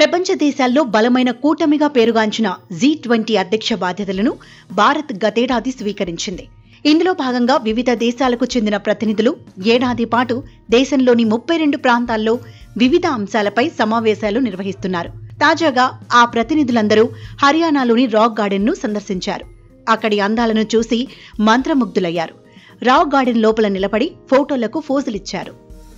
ప్రపంచ దేశాల్లో బలమైన కూటమిగా పేరుగాంచిన జీ ట్వంటీ అధ్యక్ష బాధ్యతలను భారత్ గతేడాది స్వీకరించింది ఇందులో భాగంగా వివిధ దేశాలకు చెందిన ప్రతినిధులు ఏడాది పాటు దేశంలోని ముప్పై రెండు ప్రాంతాల్లో వివిధ అంశాలపై సమావేశాలు నిర్వహిస్తున్నారు తాజాగా ఆ ప్రతినిధులందరూ హర్యానాలోని రాక్ గార్డెన్ ను సందర్శించారు అక్కడి అందాలను చూసి మంత్రముగ్ధులయ్యారు రాక్ గార్డెన్ లోపల నిలబడి ఫోటోలకు ఫోజులిచ్చారు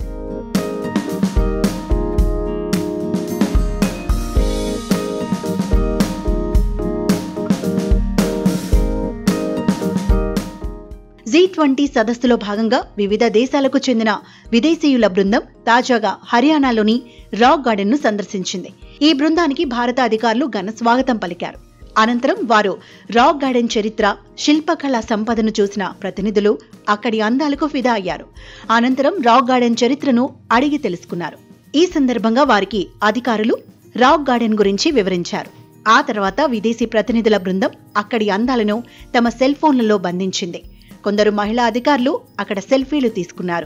జీ ట్వంటీ సదస్సులో భాగంగా వివిధ దేశాలకు చెందిన విదేశీయుల బృందం తాజాగా హర్యానాలోని రాక్ గార్డెన్ ను సందర్శించింది ఈ బృందానికి భారత అధికారులు ఘన స్వాగతం పలికారు అనంతరం వారు రాక్ గార్డెన్ చరిత్ర శిల్పకళా సంపదను చూసిన ప్రతినిధులు అక్కడి అందాలకు ఫిదా అయ్యారు అనంతరం రాక్ గార్డెన్ చరిత్రను అడిగి తెలుసుకున్నారు ఈ సందర్భంగా వారికి అధికారులు రాక్ గార్డెన్ గురించి వివరించారు ఆ తర్వాత విదేశీ ప్రతినిధుల బృందం అక్కడి అందాలను తమ సెల్ ఫోన్లలో బంధించింది కొందరు మహిళా అధికారులు అక్కడ సెల్ఫీలు తీసుకున్నారు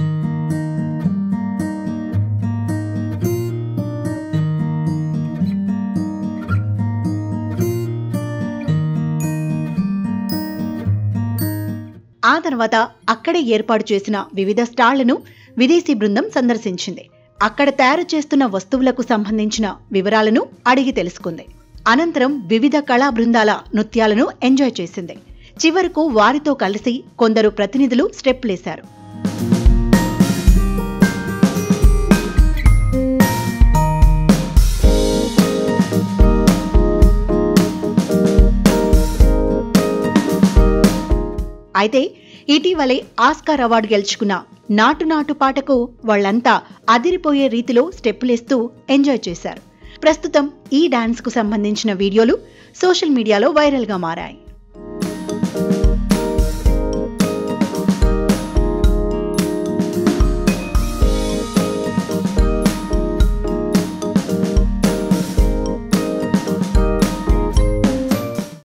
ఆ తర్వాత అక్కడే ఏర్పాటు చేసిన వివిధ స్టాళ్లను విదేశీ బృందం సందర్శించింది అక్కడ తయారు చేస్తున్న వస్తువులకు సంబంధించిన వివరాలను అడిగి తెలుసుకుంది అనంతరం వివిధ కళా బృందాల నృత్యాలను ఎంజాయ్ చేసింది చివరకు వారితో కలిసి కొందరు ప్రతినిధులు స్టెప్లేశారు అయితే ఇటీవలే ఆస్కార్ అవార్డు గెలుచుకున్న నాటు నాటు పాటకు వాళ్ళంతా అదిరిపోయే రీతిలో స్టెప్పులేస్తూ ఎంజాయ్ చేశారు ప్రస్తుతం ఈ డాన్స్ కు సంబంధించిన వీడియోలు సోషల్ మీడియాలో వైరల్ గా మారాయి